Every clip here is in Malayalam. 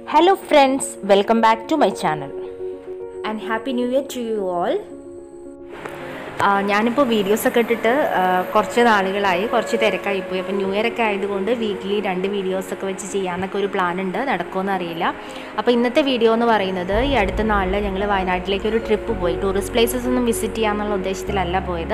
Hello friends, welcome back to my channel and happy new year to you all. ആ, ഞാനിപ്പോൾ വീഡിയോസൊക്കെ ഇട്ടിട്ട് ആ, കുറച്ച് നാളുകളായി കുറച്ച് തിരക്കായി പോയി അപ്പോൾ ന്യൂ ഇയർ ഒക്കെ ആയതുകൊണ്ട് വീക്കിലി രണ്ട് വീഡിയോസൊക്കെ വെച്ച് ചെയ്യാമെന്നൊക്കെ ഒരു പ്ലാൻ ഉണ്ട് നടക്കുമെന്ന് അറിയില്ല അപ്പോൾ ഇന്നത്തെ വീഡിയോ എന്ന് പറയുന്നത് ഈ അടുത്ത നാളിൽ ഞങ്ങൾ വയനാട്ടിലേക്ക് ഒരു ട്രിപ്പ് പോയി ടൂറിസ്റ്റ് പ്ലേസസ് ഒന്നും വിസിറ്റ് ചെയ്യാമെന്നുള്ള ഉദ്ദേശത്തിലല്ല പോയത്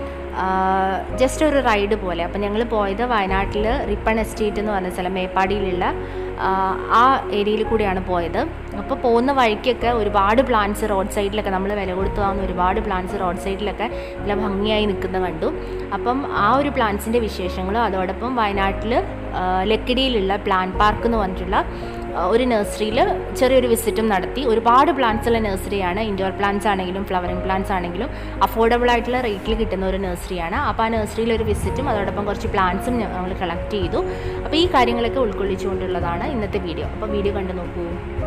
ജസ്റ്റ് ഒരു റൈഡ് പോലെ അപ്പോൾ ഞങ്ങൾ പോയത് വയനാട്ടിൽ റിപ്പൺ എസ്റ്റേറ്റ് എന്ന് പറഞ്ഞ സ്ഥലം മേപ്പാടിയിലുള്ള ആ, ആ ഏരിയയിൽ കൂടിയാണ് പോയത് അപ്പോൾ പോകുന്ന വഴിക്കൊക്കെ ഒരുപാട് പ്ലാന്റ്സ് റോഡ് സൈഡിലൊക്കെ നമ്മൾ വില കൊടുത്തു വാങ്ങുന്ന ഒരുപാട് പ്ലാന്റ്സ് റോഡ് സൈഡിലൊക്കെ നല്ല ഭംഗിയായി നിൽക്കുന്ന കണ്ടു അപ്പം ആ ഒരു പ്ലാന്റ്സിൻ്റെ വിശേഷങ്ങളും അതോടൊപ്പം വയനാട്ടിൽ ലക്കിടിയിലുള്ള പ്ലാൻ പാർക്ക് എന്ന് പറഞ്ഞിട്ടുള്ള ആ, ഒരു നഴ്സറിയിൽ ചെറിയൊരു വിസിറ്റും നടത്തി ഒരുപാട് പ്ലാന്റ്സ് ഉള്ള നഴ്സറിയാണ് ഇൻഡോർ പ്ലാന്റ്സ് ആണെങ്കിലും ഫ്ലവറിങ് പ്ലാന്റ്സ് ആണെങ്കിലും അഫോർഡബിൾ ആയിട്ടുള്ള റേറ്റിൽ കിട്ടുന്ന ഒരു നഴ്സറിയാണ് അപ്പോൾ ആ നഴ്സറിയിൽ ഒരു വിസിറ്റും അതോടൊപ്പം കുറച്ച് പ്ലാന്റ്സും നമ്മൾ കളക്ട് ചെയ്തു അപ്പോൾ ഈ കാര്യങ്ങളൊക്കെ ഉൾക്കൊള്ളിച്ചുകൊണ്ടുള്ളതാണ് ഇന്നത്തെ വീഡിയോ അപ്പോൾ വീഡിയോ കണ്ടു നോക്കൂ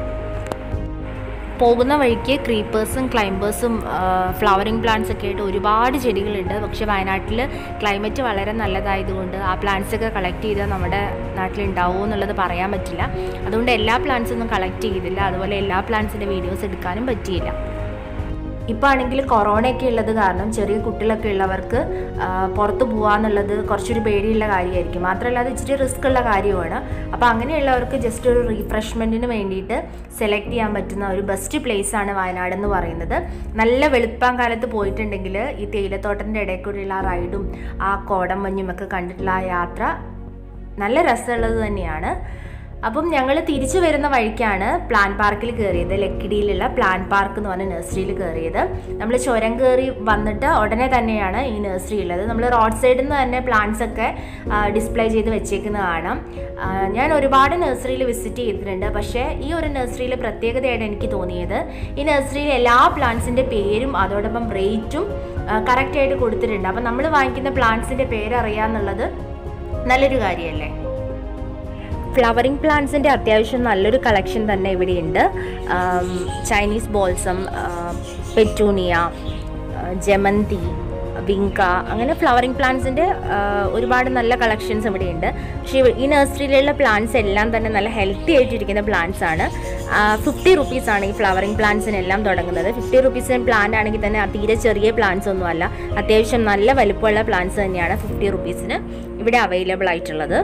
പോകുന്ന വഴിക്ക് ക്രീപ്പേഴ്സും ക്ലൈംബേഴ്സും ഫ്ലവറിങ് പ്ലാന്റ്സ് ഒക്കെ ആയിട്ട് ഒരുപാട് ചെടികളുണ്ട് പക്ഷേ വയനാട്ടിൽ ക്ലൈമറ്റ് വളരെ നല്ലതായതുകൊണ്ട് ആ പ്ലാന്റ്സ് ഒക്കെ കളക്ട് ചെയ്താൽ നമ്മുടെ നാട്ടിൽ ഉണ്ടാവുമോ എന്നുള്ളത് പറയാൻ പറ്റില്ല അതുകൊണ്ട് എല്ലാ പ്ലാന്റ്സും ഒന്നും കളക്ട് ചെയ്തില്ല അതുപോലെ എല്ലാ പ്ലാന്റ്സിൻ്റെ വീഡിയോസ് എടുക്കാനും പറ്റിയില്ല ഇപ്പോൾ ആണെങ്കിൽ കൊറോണയൊക്കെ ഉള്ളത് കാരണം ചെറിയ കുട്ടികളൊക്കെ ഉള്ളവർക്ക് ആ, പുറത്ത് പോകാന്നുള്ളത് കുറച്ചൊരു പേടിയുള്ള കാര്യമായിരിക്കും മാത്രമല്ല അത് ഇച്ചിരി റിസ്ക് ഉള്ള കാര്യമാണ് അപ്പോൾ അങ്ങനെയുള്ളവർക്ക് ജസ്റ്റ് ഒരു റീഫ്രഷ്മെൻറ്റിന് വേണ്ടിയിട്ട് സെലക്ട് ചെയ്യാൻ പറ്റുന്ന ഒരു ബെസ്റ്റ് പ്ലേസ് ആണ് വയനാട് എന്ന് പറയുന്നത് നല്ല വെളുപ്പാൻ കാലത്ത് പോയിട്ടുണ്ടെങ്കിൽ ഈ തേയിലത്തോട്ടത്തിൻ്റെ ഇടയിൽ കൂടിയുള്ള ആ റൈഡും ആ കോടം മഞ്ഞും ഒക്കെ കണ്ടിട്ടുള്ള ആ യാത്ര നല്ല രസമുള്ളത് തന്നെയാണ് അപ്പം ഞങ്ങൾ തിരിച്ചു വരുന്ന വഴിക്കാണ് പ്ലാൻ പാർക്കിൽ കയറിയത് ലക്കിടിയിലുള്ള പ്ലാൻ പാർക്ക് എന്ന് പറഞ്ഞ നഴ്സറിയിൽ കയറിയത് നമ്മൾ ചുരം കയറി വന്നിട്ട് ഉടനെ തന്നെയാണ് ഈ നഴ്സറി ഉള്ളത് നമ്മൾ റോഡ് സൈഡിൽ നിന്ന് തന്നെ പ്ലാന്റ്സ് ഒക്കെ ഡിസ്പ്ലേ ചെയ്ത് വെച്ചേക്കുന്നത് കാണാം ആ, ഞാൻ ഒരുപാട് നഴ്സറിയിൽ വിസിറ്റ് ചെയ്തിട്ടുണ്ട് പക്ഷേ ഈ ഒരു നഴ്സറിയിൽ പ്രത്യേകതയായിട്ട് എനിക്ക് തോന്നിയത് ഈ നഴ്സറിയിൽ എല്ലാ പ്ലാന്റ്സിൻ്റെ പേരും അതോടൊപ്പം റേറ്റും കറക്റ്റായിട്ട് കൊടുത്തിട്ടുണ്ട് അപ്പം നമ്മൾ വാങ്ങിക്കുന്ന പ്ലാന്റ്സിൻ്റെ പേര് അറിയാമെന്നുള്ളത് നല്ലൊരു കാര്യമല്ലേ ഫ്ലവറിങ് പ്ലാന്റ്സിൻ്റെ അത്യാവശ്യം നല്ലൊരു കളക്ഷൻ തന്നെ ഇവിടെയുണ്ട് ആം, ചൈനീസ് ബോൾസം പെറ്റൂണിയ ജമന്തി വിങ്ക അങ്ങനെ ഫ്ലവറിങ് പ്ലാന്റ്സിൻ്റെ ഒരുപാട് നല്ല കളക്ഷൻസ് ഇവിടെയുണ്ട് പക്ഷേ ഇവ- ഈ നഴ്സറിയിലുള്ള പ്ലാന്റ്സ് എല്ലാം തന്നെ നല്ല ഹെൽത്തി ആയിട്ടിരിക്കുന്ന പ്ലാന്റ്സ് ആണ് ഫിഫ്റ്റി റുപ്പീസാണ് ഈ ഫ്ലവറിങ് പ്ലാന്റ്സിനെല്ലാം തുടങ്ങുന്നത് ഫിഫ്റ്റി റുപ്പീസിന് പ്ലാന്റ് ആണെങ്കിൽ തന്നെ ആ തീരെ ചെറിയ പ്ലാന്റ്സ് ഒന്നുമല്ല അത്യാവശ്യം നല്ല വലുപ്പമുള്ള പ്ലാന്റ്സ് തന്നെയാണ് ഫിഫ്റ്റി റുപ്പീസിന് ഇവിടെ അവൈലബിൾ ആയിട്ടുള്ളത്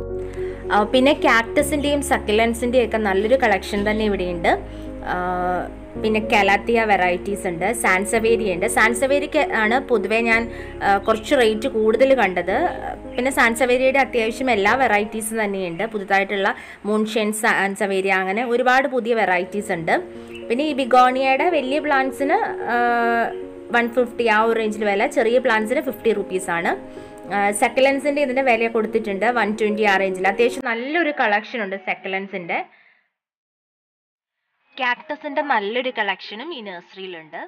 ആ, പിന്നെ ക്യാക്ടസിൻ്റെയും സക്കിലൻസിൻ്റെയും ഒക്കെ നല്ലൊരു കളക്ഷൻ തന്നെ ഇവിടെയുണ്ട് ആ, പിന്നെ കലാത്തിയ വെറൈറ്റീസ് ഉണ്ട് സാൻസവേരി ഉണ്ട് സാൻസവേരിക്ക് ആണ് പൊതുവേ ഞാൻ ആ, കുറച്ച് റേറ്റ് കൂടുതൽ കണ്ടത് പിന്നെ സാൻസവേരിയുടെ അത്യാവശ്യം എല്ലാ വെറൈറ്റീസും തന്നെയുണ്ട് പുതുതായിട്ടുള്ള മൂൺഷെൻ സാൻസവേരി അങ്ങനെ ഒരുപാട് പുതിയ വെറൈറ്റീസ് ഉണ്ട് പിന്നെ ഈ ബിഗോണിയയുടെ വലിയ പ്ലാന്റ്സിന് വൺ ഫിഫ്റ്റി ആ ഒരു റേഞ്ചിൽ വില ചെറിയ പ്ലാന്റ്സിന് ഫിഫ്റ്റി റുപ്പീസാണ് സെക്കലൻസിൻ്റെ ഇതിൻ്റെ വില കൊടുത്തിട്ടുണ്ട് വൺ ട്വൻറ്റി ആ റേഞ്ചിൽ അത്യാവശ്യം നല്ലൊരു കളക്ഷൻ ഉണ്ട് സെക്കലൻസിൻ്റെ ക്യാക്ടസിൻ്റെ നല്ലൊരു കളക്ഷനും ഈ നഴ്സറിയിലുണ്ട്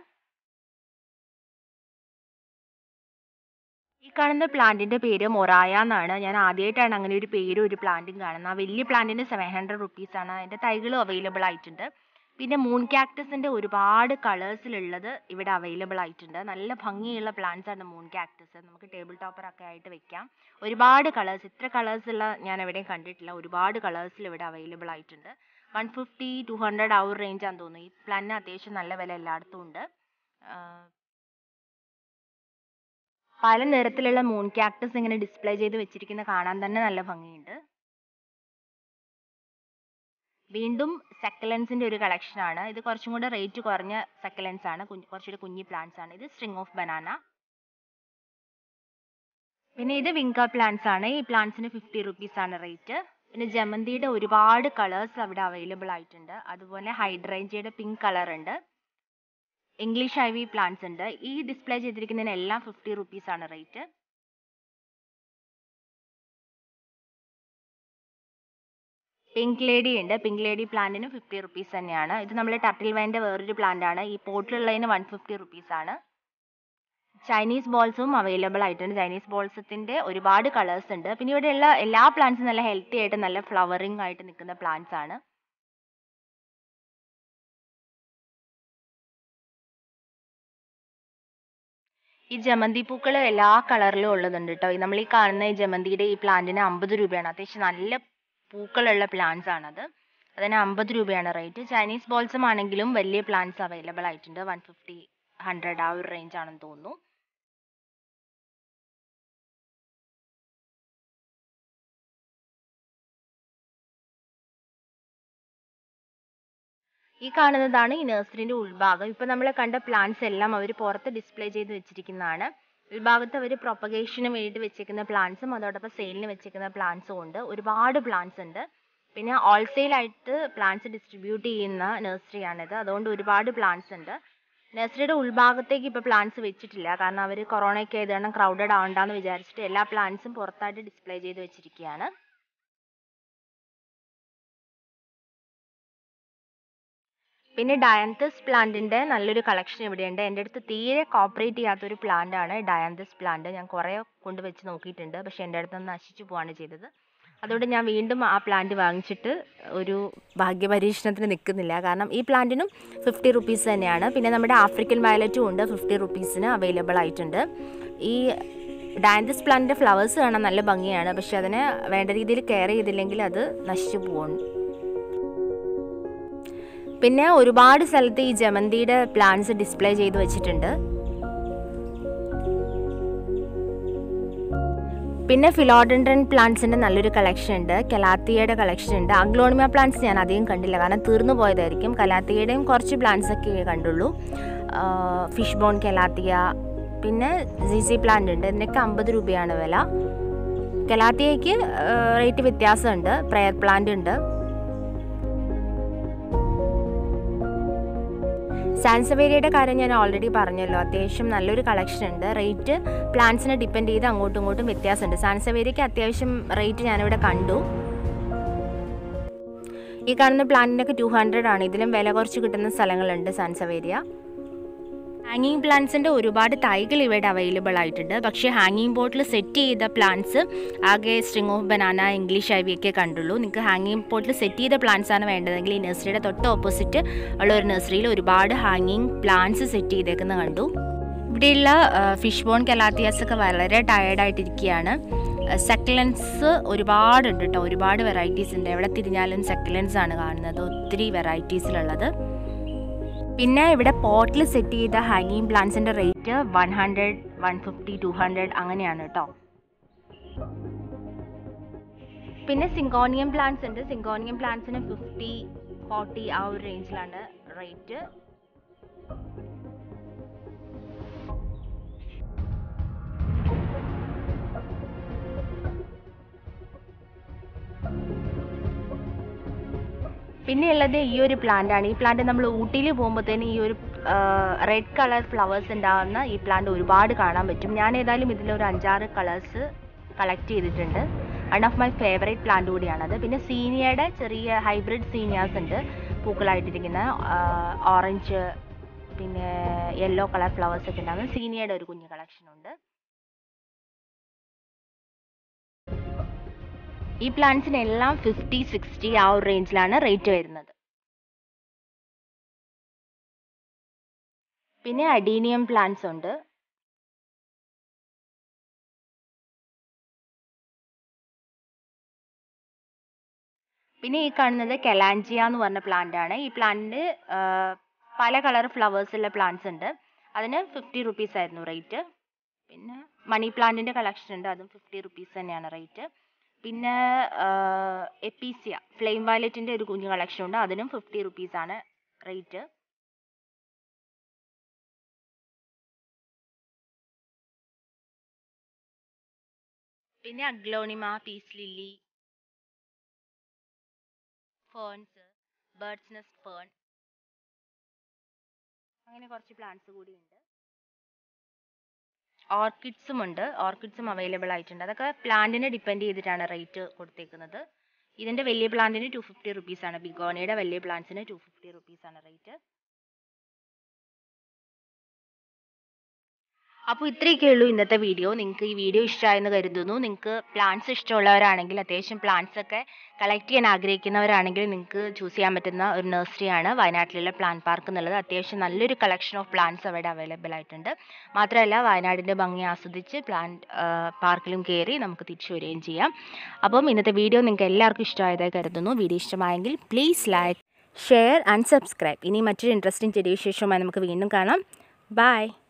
ഈ കാണുന്ന പ്ലാന്റിന്റെ പേര് മൊറായ എന്നാണ് ഞാൻ ആദ്യമായിട്ടാണ് അങ്ങനെ ഒരു പേരും ഒരു പ്ലാന്റും കാണുന്നത് ആ വലിയ പ്ലാന്റിന് സെവൻ ഹൺഡ്രഡ് റുപ്പീസ് ആണ് അതിന്റെ തൈകളും അവൈലബിൾ ആയിട്ടുണ്ട് പിന്നെ മൂൺ ക്യാക്ടസിന്റെ ഒരുപാട് കളേഴ്സിലുള്ളത് ഇവിടെ അവൈലബിൾ ആയിട്ടുണ്ട് നല്ല ഭംഗിയുള്ള പ്ലാന്റ്സ് ആണ് മൂൺ ക്യാക്ടസ് നമുക്ക് ടേബിൾ ടോപ്പർ ഒക്കെ ആയിട്ട് വെക്കാം ഒരുപാട് കളേഴ്സ് ഇത്ര കളേഴ്സ് ഉള്ള ഞാൻ എവിടെയും കണ്ടിട്ടില്ല ഒരുപാട് കളേഴ്സിൽ ഇവിടെ അവൈലബിൾ ആയിട്ടുണ്ട് വൺ ഫിഫ്റ്റി ടു ഹൺഡ്രഡ് ആ ഒരു റേഞ്ച് ആണെന്ന് തോന്നുന്നു ഈ പ്ലാന്റിന് അത്യാവശ്യം നല്ല വില എല്ലായിടത്തും ഉണ്ട് ആ, പല നിറത്തിലുള്ള മൂൺ ക്യാക്ടസ് ഇങ്ങനെ ഡിസ്പ്ലേ ചെയ്ത് വെച്ചിരിക്കുന്ന കാണാൻ തന്നെ നല്ല ഭംഗിയുണ്ട് വീണ്ടും സക്കലൻസിന്റെ ഒരു കളക്ഷൻ ആണ് ഇത് കുറച്ചും കൂടെ റേറ്റ് കുറഞ്ഞ സക്കലൻസ് ആണ് കുഞ്ഞ് കുറച്ചുകൂടി കുഞ്ഞി പ്ലാന്റ്സ് ആണ് ഇത് സ്ട്രിങ് ഓഫ് ബനാന പിന്നെ ഇത് വിങ്ക പ്ലാന്റ്സ് ആണ് ഈ പ്ലാന്റ്സിന് ഫിഫ്റ്റി റുപ്പീസ് ആണ് റേറ്റ് പിന്നെ ജമന്തിയുടെ ഒരുപാട് കളേഴ്സ് അവിടെ അവൈലബിൾ ആയിട്ടുണ്ട് അതുപോലെ ഹൈഡ്രേഞ്ചിയുടെ പിങ്ക് കളർ ഉണ്ട് ഇംഗ്ലീഷ് ഐ വി പ്ലാന്റ്സ് ഉണ്ട് ഈ ഡിസ്പ്ലേ ചെയ്തിരിക്കുന്നതിനെല്ലാം ഫിഫ്റ്റി റുപ്പീസ് ആണ് റേറ്റ് പിങ്ക് ലേഡി ഉണ്ട് പിങ്ക് ലേഡി പ്ലാന്റിന് ഫിഫ്റ്റി റുപ്പീസ് തന്നെയാണ് ഇത് നമ്മൾ ടർട്ടിൽ വൈൻ്റെ വേറൊരു പ്ലാന്റ് ആണ് ഈ പോട്ടിലുള്ളതിന് വൺ ഫിഫ്റ്റി റുപ്പീസ് ആണ് ചൈനീസ് ബോൾസും അവൈലബിൾ ആയിട്ടുണ്ട് ചൈനീസ് ബോൾസത്തിന്റെ ഒരുപാട് കളേഴ്സ് ഉണ്ട് പിന്നെ ഇവിടെയുള്ള എല്ലാ പ്ലാന്റ്സും നല്ല ഹെൽത്തി ആയിട്ട് നല്ല ഫ്ലവറിംഗ് ആയിട്ട് നിൽക്കുന്ന പ്ലാന്റ്സ് ആണ് ഈ ജമന്തി പൂക്കൾ എല്ലാ കളറിലും ഉള്ളതുണ്ട് കേട്ടോ നമ്മൾ ഈ കാണുന്ന ഈ ജമന്തിയുടെ ഈ പ്ലാന്റിന് അമ്പത് രൂപയാണ് അത്യാവശ്യം നല്ല പൂക്കളുള്ള പ്ലാന്റ്സ് ആണത് അതിന് അമ്പത് രൂപയാണ് റേറ്റ് ചൈനീസ് ബോൾസം ആണെങ്കിലും വലിയ പ്ലാന്റ്സ് അവൈലബിൾ ആയിട്ടുണ്ട് വൺ ഫിഫ്റ്റി ഹൺഡ്രഡ് ആ ഒരു റേഞ്ച് ആണെന്ന് തോന്നുന്നു ഈ കാണുന്നതാണ് ഈ നഴ്സറിന്റെ ഉൾഭാഗം ഇപ്പൊ നമ്മൾ കണ്ട പ്ലാന്റ്സ് എല്ലാം അവർ പുറത്ത് ഡിസ്പ്ലേ ചെയ്ത് വെച്ചിരിക്കുന്നതാണ് ഉൾഭാഗത്ത് അവർ പ്രൊപ്പഗേഷന് വേണ്ടി വെച്ചേക്കുന്ന പ്ലാന്റ്സും അതോടൊപ്പം സെയിലിന് വെച്ചേക്കുന്ന പ്ലാന്റ്സും ഉണ്ട് ഒരുപാട് പ്ലാന്റ്സ് ഉണ്ട് പിന്നെ ഹോൾസെയിൽ ആയിട്ട് പ്ലാന്റ്സ് ഡിസ്ട്രിബ്യൂട്ട് ചെയ്യുന്ന നഴ്സറിയാണിത് അതുകൊണ്ട് ഒരുപാട് പ്ലാന്റ്സ് ഉണ്ട് നഴ്സറിയുടെ ഉൾഭാഗത്തേക്ക് ഇപ്പോൾ പ്ലാന്റ്സ് വെച്ചിട്ടില്ല കാരണം അവർ കൊറോണയൊക്കെ ആയത് കാരണം ക്രൗഡഡ് ആവണ്ടെന്ന് വിചാരിച്ചിട്ട് എല്ലാ പ്ലാന്റ്സും പുറത്തായിട്ട് ഡിസ്പ്ലേ ചെയ്ത് വെച്ചിരിക്കുകയാണ് പിന്നെ ഡയന്തസ് പ്ലാന്റിന്റെ നല്ലൊരു കളക്ഷൻ ഇവിടെയുണ്ട് എൻ്റെ അടുത്ത് തീരെ കോപ്പറേറ്റ് ചെയ്യാത്തൊരു പ്ലാന്റ് ആണ് ഡയന്തസ് പ്ലാന്റ് ഞാൻ കുറേ കൊണ്ട് വെച്ച് നോക്കിയിട്ടുണ്ട് പക്ഷെ എൻ്റെ അടുത്ത് നിന്ന് നശിച്ചു പോവാണ് ചെയ്തത് അതുകൊണ്ട് ഞാൻ വീണ്ടും ആ പ്ലാന്റ് വാങ്ങിച്ചിട്ട് ഒരു ഭാഗ്യപരീക്ഷണത്തിന് നിൽക്കുന്നില്ല കാരണം ഈ പ്ലാന്റിനും ഫിഫ്റ്റി റുപ്പീസ് തന്നെയാണ് പിന്നെ നമ്മുടെ ആഫ്രിക്കൻ വയലറ്റും ഉണ്ട് ഫിഫ്റ്റി റുപ്പീസിന് അവൈലബിൾ ആയിട്ടുണ്ട് ഈ ഡയന്തസ് പ്ലാന്റിൻ്റെ ഫ്ലവേഴ്സ് കാണാൻ നല്ല ഭംഗിയാണ് പക്ഷെ അതിനെ വേണ്ട രീതിയിൽ കെയർ ചെയ്തില്ലെങ്കിൽ അത് നശിച്ചു പോകും പിന്നെ ഒരുപാട് സ്ഥലത്ത് ഈ ജമന്തിയുടെ പ്ലാന്റ്സ് ഡിസ്പ്ലേ ചെയ്ത് വെച്ചിട്ടുണ്ട് പിന്നെ ഫിലോഡൻഡ്രൻ പ്ലാന്റ്സിൻ്റെ നല്ലൊരു കളക്ഷൻ ഉണ്ട് കലാത്തിയയുടെ കളക്ഷൻ ഉണ്ട് അഗ്ലോണിമ പ്ലാന്റ്സ് ഞാൻ അധികം കണ്ടില്ല കാരണം തീർന്നു പോയതായിരിക്കും കലാത്തിയയുടെയും കുറച്ച് പ്ലാന്റ്സ് ഒക്കെ കണ്ടുള്ളൂ ഫിഷ് ബോൺ കലാത്തിയ പിന്നെ സി പ്ലാന്റ് ഉണ്ട് ഇതിനൊക്കെ അമ്പത് രൂപയാണ് വില കലാത്തിയയ്ക്ക് റേറ്റ് വ്യത്യാസമുണ്ട് പ്രയർ പ്ലാന്റ് ഉണ്ട് സാൻസവേരിയയുടെ കാര്യം ഞാൻ ഓൾറെഡി പറഞ്ഞല്ലോ അത്യാവശ്യം നല്ലൊരു കളക്ഷൻ ഉണ്ട് റേറ്റ് പ്ലാന്റ്സിനെ ഡിപ്പെൻഡ് ചെയ്ത് അങ്ങോട്ടും ഇങ്ങോട്ടും വ്യത്യാസമുണ്ട് സാൻസവേരിയയ്ക്ക് അത്യാവശ്യം റേറ്റ് ഞാനിവിടെ കണ്ടു ഈ കാണുന്ന പ്ലാന്റിനൊക്കെ ടു ഹൺഡ്രഡ് ആണ് ഇതിലും വില കുറച്ച് കിട്ടുന്ന സ്ഥലങ്ങളുണ്ട് സാൻസവേരിയ ഹാങ്ങിങ് പ്ലാന്റ്സിൻ്റെ ഒരുപാട് തൈകൾ ഇവിടെ അവൈലബിൾ ആയിട്ടുണ്ട് പക്ഷേ ഹാങ്ങിങ് ബോട്ടിൽ സെറ്റ് ചെയ്ത പ്ലാന്റ്സ് ആകെ string of banana English ivy ഒക്കെ കണ്ടുള്ളൂ നിങ്ങൾക്ക് ഹാങ്ങിങ് ബോട്ടിൽ സെറ്റ് ചെയ്ത പ്ലാന്റ്സ് ആണ് വേണ്ടതെങ്കിൽ ഈ നഴ്സറിയുടെ തൊട്ട് ഓപ്പോസിറ്റ് ഉള്ള ഒരു നഴ്സറിയിൽ ഒരുപാട് ഹാങ്ങിങ് പ്ലാന്റ്സ് സെറ്റ് ചെയ്തേക്കുന്നത് കണ്ടു ഇവിടെയുള്ള ഫിഷ് ബോൺ കലാത്തിയാസ് ഒക്കെ വളരെ ടയേർഡായിട്ടിരിക്കുകയാണ് സെക്കലൻസ് ഒരുപാടുണ്ട് കേട്ടോ ഒരുപാട് വെറൈറ്റീസ് ഉണ്ട് എവിടെ തിരിഞ്ഞാലും സെക്കലൻസ് ആണ് കാണുന്നത് ഒത്തിരി വെറൈറ്റീസിലുള്ളത് പിന്നെ ഇവിടെ പോട്ടിൽ സെറ്റ് ചെയ്ത ഹാങ്ങിങ് പ്ലാന്റ്സിൻ്റെ rate one hundred one fifty two hundred അങ്ങനെയാണ് കേട്ടോ പിന്നെ സിങ്കോണിയം പ്ലാന്റ്സ് ഉണ്ട് സിങ്കോണിയം പ്ലാന്റ്സിന് ഫിഫ്റ്റി ഫോർട്ടി ആ ഒരു റേഞ്ചിലാണ് റേറ്റ് പിന്നെ ഉള്ളത് ഈ ഒരു പ്ലാന്റ് ആണ് ഈ പ്ലാന്റ് നമ്മൾ ഊട്ടിയിൽ പോകുമ്പോഴത്തേന് ഈ ഒരു റെഡ് കളർ ഫ്ലവേഴ്സ് ഉണ്ടാകുന്ന ഈ പ്ലാന്റ് ഒരുപാട് കാണാൻ പറ്റും ഞാൻ ഏതായാലും ഇതിലൊരു അഞ്ചാറ് കളേഴ്സ് കളക്ട് ചെയ്തിട്ടുണ്ട് one of my favourite plant കൂടിയാണത് പിന്നെ സീനിയയുടെ ചെറിയ ഹൈബ്രിഡ് സീനിയാസ് ഉണ്ട് പൂക്കളായിട്ടിരിക്കുന്ന ഓറഞ്ച് പിന്നെ യെല്ലോ കളർ ഫ്ലവേഴ്സ് ഒക്കെ ഉണ്ടാകുന്ന സീനിയയുടെ ഒരു കുഞ്ഞു കളക്ഷൻ ഉണ്ട് ഈ പ്ലാന്റ്സിനെല്ലാം ഫിഫ്റ്റി സിക്സ്റ്റി ആ ഒരു റേഞ്ചിലാണ് റേറ്റ് വരുന്നത് പിന്നെ അഡീനിയം പ്ലാന്റ്സ് ഉണ്ട് പിന്നെ ഈ കാണുന്നത് കെലാഞ്ചിയ എന്ന് പറഞ്ഞ പ്ലാന്റ് ആണ് ഈ പ്ലാന്റിന് പല കളർ ഫ്ലവേഴ്സ് ഉള്ള പ്ലാന്റ്സ് ഉണ്ട് അതിന് ഫിഫ്റ്റി റുപ്പീസ് ആയിരുന്നു റേറ്റ് പിന്നെ മണി പ്ലാന്റിന്റെ കളക്ഷൻ ഉണ്ട് അതും ഫിഫ്റ്റി റുപ്പീസ് തന്നെയാണ് റേറ്റ് പിന്നെ എപ്പീസിയ ഫ്ലെയിം വയലറ്റിന്റെ ഒരു കുഞ്ഞു കളക്ഷൻ ഉണ്ട് അതിനും ഫിഫ്റ്റി റുപ്പീസ് ആണ് റേറ്റ് പിന്നെ aglaonema peace lily ferns bird's nest fern അങ്ങനെ കുറച്ച് പ്ലാന്റ്സ് കൂടി ഉണ്ട് ഓർക്കിഡ്സും ഉണ്ട് ഓർക്കിഡ്സും അവൈലബിൾ ആയിട്ടുണ്ട് അതൊക്കെ പ്ലാന്റിനെ ഡിപ്പെൻഡ് ചെയ്തിട്ടാണ് റേറ്റ് കൊടുത്തേക്കുന്നത് ഇതിന്റെ വലിയ പ്ലാന്റിന് ടു ഫിഫ്റ്റി റുപ്പീസ് ആണ് ബിഗോണിയുടെ വലിയ പ്ലാന്റ്സിന് ടു ഫിഫ്റ്റി റുപ്പീസ് ആണ് റേറ്റ് അപ്പോൾ ഇത്രയൊക്കെ ഉള്ളൂ ഇന്നത്തെ വീഡിയോ നിങ്ങൾക്ക് ഈ വീഡിയോ ഇഷ്ടമായെന്ന് കരുതുന്നു നിങ്ങൾക്ക് പ്ലാന്റ്സ് ഇഷ്ടമുള്ളവരാണെങ്കിൽ അത്യാവശ്യം പ്ലാന്റ്സ് ഒക്കെ കളക്ട് ചെയ്യാൻ ആഗ്രഹിക്കുന്നവരാണെങ്കിൽ നിങ്ങൾക്ക് ചൂസ് ചെയ്യാൻ പറ്റുന്ന ഒരു നഴ്സറിയാണ് വയനാട്ടിലുള്ള പ്ലാന്റ് പാർക്ക് എന്നുള്ളത് അത്യാവശ്യം നല്ലൊരു കളക്ഷൻ ഓഫ് പ്ലാന്റ്സ് അവിടെ അവൈലബിൾ ആയിട്ടുണ്ട് മാത്രമല്ല വയനാടിൻ്റെ ഭംഗി ആസ്വദിച്ച് പ്ലാന്റ് പാർക്കിലും കയറി നമുക്ക് തിരിച്ചു വരികയും ചെയ്യാം അപ്പം ഇന്നത്തെ വീഡിയോ നിങ്ങൾക്ക് എല്ലാവർക്കും ഇഷ്ടമായതായി കരുതുന്നു വീഡിയോ ഇഷ്ടമായെങ്കിൽ please like share and subscribe ഇനി മറ്റൊരു ഇൻട്രസ്റ്റിംഗ് ചെടി വിശേഷവുമായി നമുക്ക് വീണ്ടും കാണാം ബൈ